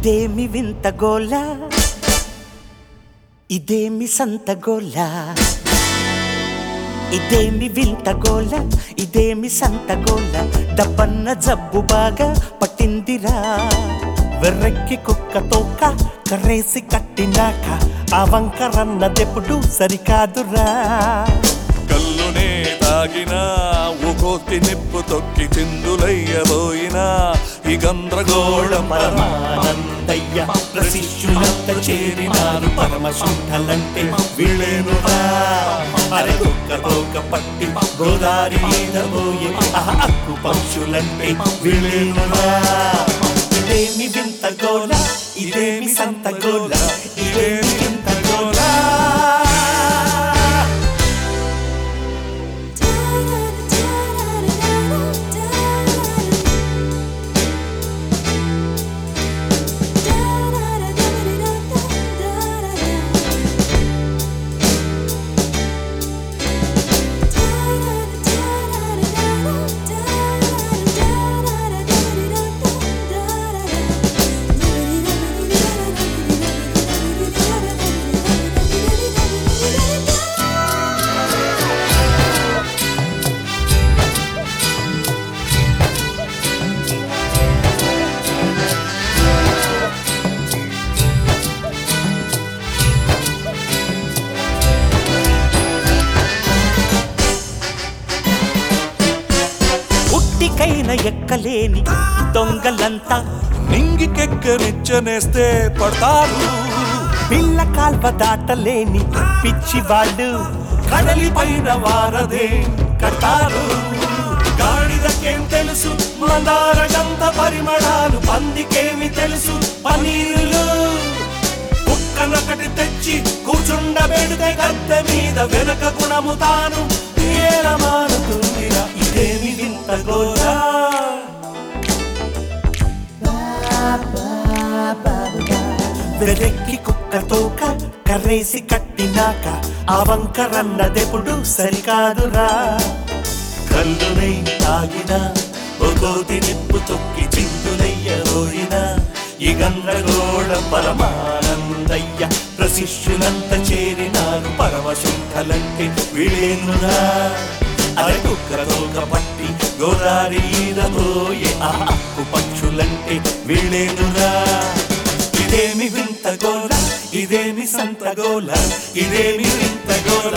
ఇదేమి వింత గోల ఇదేమి సంత గోల ఇదేమి వింత గోల ఇదేమి సంత గోల డబ్బన్న జబ్బు బాగా పట్టిందిరా వెర్రెక్కి కుక్క తోక కర్రేసి కట్టినాక ఆ వంకరన్నదెప్పుడు సరికాదురా కల్లునే తాగినా ఒకోతి నిప్పు తొక్కి చిందులయ్యబోయినా ఈ గంద్రగోళం పరమానందయ్య ప్రశిష్యులంత చేరినారు పరమశుద్ధలంటే వీళ్ళేనురా అరే కుక్క తోక పట్టి గోదారి మీద పోయి ఆ అక్కు పక్షులంటే వీళ్ళేనురా ఇదేమి వింత గోల ఇదేమి సంత గోల ఇదేమి వింత గోల ఉట్టికైన ఎక్కలేని దొంగలంతా నింగికెక్కనిచ్చనేస్తే పడతారు పిల్ల కాల్వ దాటలేని పిచ్చి వాళ్ళు కడలి పైన వారదే కట్టారు గాడిదకేం తెలుసు మందార గంధ పరిమళాలు పందికేమి తెలుసు పనీరులు కుక్కనొకటి తెచ్చి కూర్చుండబెడితే గద్దె మీద వెనక గుణము తాను ఏల మారుతుందిరా ఇదేమి వింత గోరా వెదెక్కి కుక్క తోక కర్రేసి కట్టినాక ఆ వంకరన్నదెప్పుడు సరికాదురా కల్లునై తాగిన ఒకోతి నిప్పు తొక్కి చిందులయ్యరోయిన ఈ గందరగోళ పరమానందయ్య ప్రశిష్యులంత చేరినారు పరమశుద్ధలంటే వీళ్ళేనురా అరే కుక్క తోక పట్టి గోదారి పోయే ఆ అక్కు పక్షులంటే వీళ్ళేనురా ఇదేమి వింత గోల ఇదేమి సంత గోల ఇదేమి వింత గోల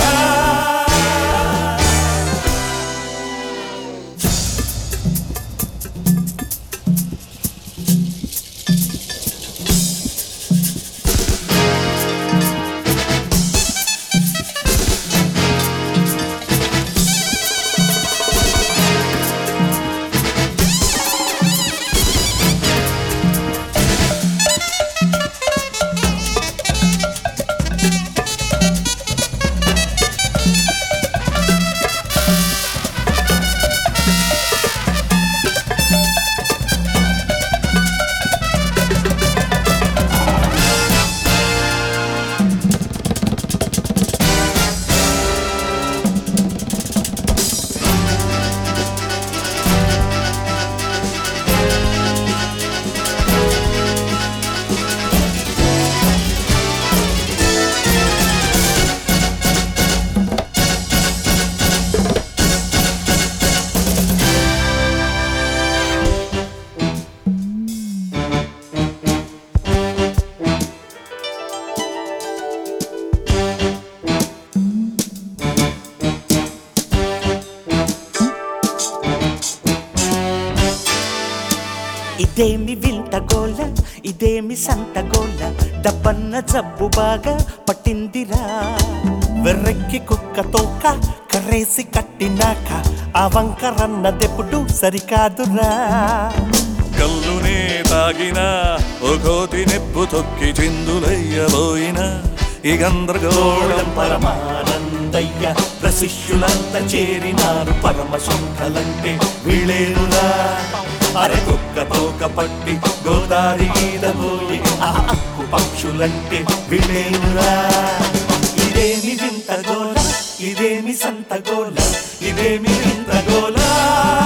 ఇదేమి వింత గోల ఇదేమి సంత గోల డబ్బన్న జబ్బు బాగా పట్టిందిరా వెర్రెక్కి కుక్క తోక కర్రేసి కట్టినాక ఆ వంకరన్నదెప్పుడు సరికాదురా కల్లునే తాగినా ఒకోతి నిప్పు తొక్కి చిందులయ్యబోయినా ఈ గందరగోళం పరమానందయ్య ప్రశిష్యులంత చేరినారు పరమశుద్ధలంటే వీళ్ళేనురా అరే కుక్క తోక పట్టి గోదారి మీద పోయి ఆ అక్కు పక్షులంటే వీళ్ళేనురా ఇదేమి వింత గోల ఇదేమి సంత గోల ఇదేమి వింత గోల